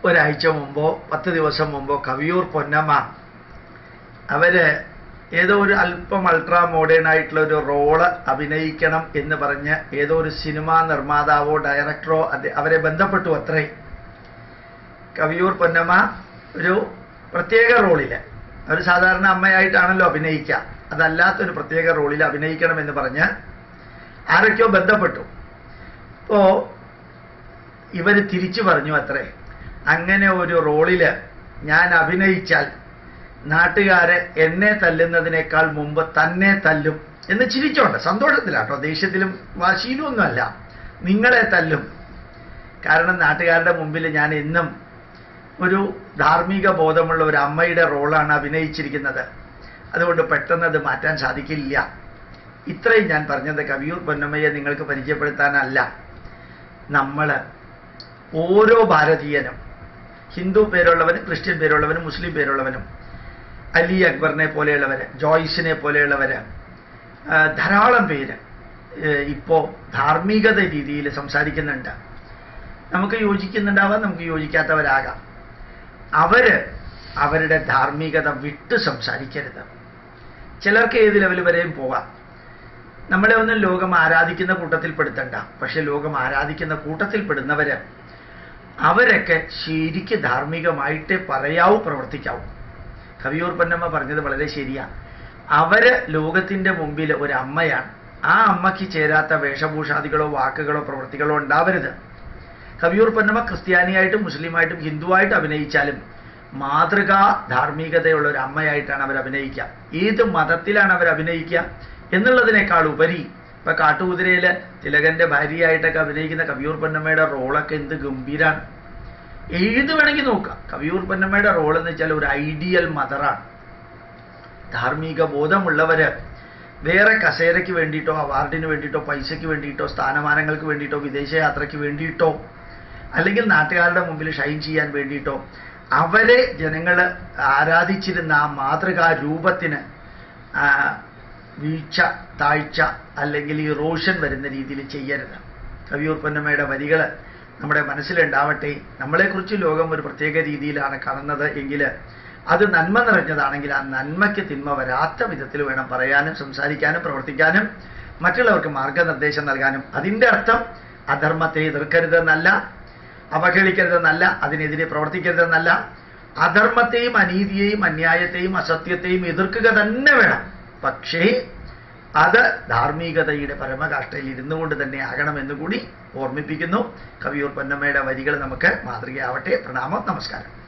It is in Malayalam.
ഒരാഴ്ച മുമ്പോ പത്ത് ദിവസം മുമ്പോ കവിയൂർ പൊന്നമ്മ അവര് ഏതോ ഒരു അല്പം അൾട്രാ മോഡേൺ ആയിട്ടുള്ള ഒരു റോള് അഭിനയിക്കണം എന്ന് പറഞ്ഞ് ഏതോ ഒരു സിനിമാ നിർമ്മാതാവോ ഡയറക്ടറോ അത് അവരെ ബന്ധപ്പെട്ടു അത്രേ കവിയൂർ പൊന്നമ്മ ഒരു പ്രത്യേക റോളില് അവർ സാധാരണ അമ്മയായിട്ടാണല്ലോ അഭിനയിക്കുക അതല്ലാത്തൊരു പ്രത്യേക റോളിൽ അഭിനയിക്കണം എന്ന് പറഞ്ഞ് ആരൊക്കെയോ ബന്ധപ്പെട്ടു അപ്പോ ഇവർ തിരിച്ചു പറഞ്ഞു അത്രേ അങ്ങനെ ഒരു റോളില് ഞാൻ അഭിനയിച്ചാൽ നാട്ടുകാരെ എന്നെ തല്ലുന്നതിനേക്കാൾ മുമ്പ് തന്നെ തല്ലും എന്ന് ചിരിച്ചോണ്ട് സന്തോഷത്തിലാട്ടോ ദേഷ്യത്തിലും വാശിയിലും ഒന്നുമല്ല നിങ്ങളെ തല്ലും കാരണം നാട്ടുകാരുടെ മുമ്പിൽ ഞാൻ എന്നും ഒരു ധാർമ്മിക ബോധമുള്ള ഒരു അമ്മയുടെ റോളാണ് അഭിനയിച്ചിരിക്കുന്നത് അതുകൊണ്ട് പെട്ടെന്ന് അത് മാറ്റാൻ സാധിക്കില്ല ഇത്രയും ഞാൻ പറഞ്ഞത് കവിയൂർ പൊന്നമ്മയെ നിങ്ങൾക്ക് പരിചയപ്പെടുത്താനല്ല നമ്മൾ ഓരോ ഭാരതീയനും ഹിന്ദു പേരുള്ളവനും ക്രിസ്ത്യൻ പേരുള്ളവനും മുസ്ലിം പേരുള്ളവനും അലി അക്ബറിനെ പോലെയുള്ളവര് ജോയ്സിനെ പോലെയുള്ളവര് ആ, ധാരാളം പേര് ഇപ്പോൾ ധാർമ്മികത രീതിയിൽ സംസാരിക്കുന്നുണ്ട് നമുക്ക് യോജിക്കുന്നുണ്ടാവാം നമുക്ക് യോജിക്കാത്തവരാകാം അവര് അവരുടെ ധാർമ്മികത വിട്ട് സംസാരിക്കരുത് ചിലർക്ക് ഏത് ലെവൽ വരെയും പോകാം നമ്മളെ ഒന്നും ലോകം ആരാധിക്കുന്ന കൂട്ടത്തിൽ പെടുത്തണ്ട പക്ഷെ ലോകം ആരാധിക്കുന്ന കൂട്ടത്തിൽ പെടുന്നവര് അവരൊക്കെ ശരിക്ക് ധാർമ്മികമായിട്ടേ പറയാവൂ പ്രവർത്തിക്കാവൂ കവിയൂർ പൊന്നമ്മ പറഞ്ഞത് വളരെ ശരിയാ അവര് ലോകത്തിന്റെ മുമ്പിൽ ഒരു അമ്മയാണ് ആ അമ്മയ്ക്ക് ചേരാത്ത വേഷഭൂഷാദികളോ വാക്കുകളോ പ്രവൃത്തികളോ ഉണ്ടാവരുത് കവിയൂർ പൊന്നമ്മ ക്രിസ്ത്യാനിയായിട്ടും മുസ്ലിമായിട്ടും ഹിന്ദുവായിട്ട് അഭിനയിച്ചാലും മാതൃകാ ധാർമ്മികതയുള്ള ഒരു അമ്മയായിട്ടാണ് അവർ അഭിനയിക്കുക ഏത് മതത്തിലാണ് അവർ അഭിനയിക്കുക എന്നുള്ളതിനേക്കാൾ ഉപരി ഇപ്പൊ കാട്ടുകുതിരയില് തിലകന്റെ ഭാര്യയായിട്ടൊക്കെ അഭിനയിക്കുന്ന കവിയൂർ പൊന്നമ്മയുടെ റോളൊക്കെ എന്ത് ഗംഭീരാണ് ഏത് വേണമെങ്കിൽ നോക്കാം കവിയൂർ പൊന്നമ്മയുടെ റോൾ എന്ന് വെച്ചാൽ ഒരു ഐഡിയൽ മദറാണ് ധാർമ്മിക ബോധമുള്ളവര് വേറെ കസേരയ്ക്ക് വേണ്ടിയിട്ടോ അവാർഡിന് വേണ്ടിയിട്ടോ പൈസയ്ക്ക് വേണ്ടിയിട്ടോ സ്ഥാനമാനങ്ങൾക്ക് വേണ്ടിയിട്ടോ വിദേശയാത്രയ്ക്ക് വേണ്ടിയിട്ടോ അല്ലെങ്കിൽ നാട്ടുകാരുടെ മുമ്പിൽ ഷൈൻ ചെയ്യാൻ വേണ്ടിയിട്ടോ അവരെ ജനങ്ങൾ ആരാധിച്ചിരുന്ന ആ മാതൃകാ രൂപത്തിന് ആ, വീഴ്ച താഴ്ച അല്ലെങ്കിൽ ഈ റോഷൻ വരുന്ന രീതിയിൽ ചെയ്യരുത് കവിയൂർ പൊന്നമ്മയുടെ വരികൾ നമ്മുടെ മനസ്സിലുണ്ടാവട്ടെ നമ്മളെക്കുറിച്ച് ലോകം ഒരു പ്രത്യേക രീതിയിലാണ് കാണുന്നത് എങ്കിൽ അത് നന്മ നിറഞ്ഞതാണെങ്കിൽ ആ നന്മയ്ക്ക് തിന്മ വരാത്ത വിധത്തിൽ വേണം പറയാനും സംസാരിക്കാനും പ്രവർത്തിക്കാനും മറ്റുള്ളവർക്ക് മാർഗനിർദ്ദേശം നൽകാനും അതിൻ്റെ അർത്ഥം അധർമ്മത്തെ എതിർക്കരുതെന്നല്ല അവഹേളിക്കരുതെന്നല്ല അതിനെതിരെ പ്രവർത്തിക്കരുതെന്നല്ല അധർമ്മത്തെയും അനീതിയെയും അന്യായത്തെയും അസത്യത്തെയും എതിർക്കുക തന്നെ വേണം പക്ഷേ അത് ധാർമ്മികതയുടെ പരമകാഷ്ഠയിൽ ഇരുന്നു കൊണ്ട് തന്നെ ആകണമെന്ന് കൂടി ഓർമ്മിപ്പിക്കുന്നു കവിയൂർ പൊന്നമ്മയുടെ വരികൾ നമുക്ക് മാതൃകയാവട്ടെ പ്രണാമം നമസ്കാരം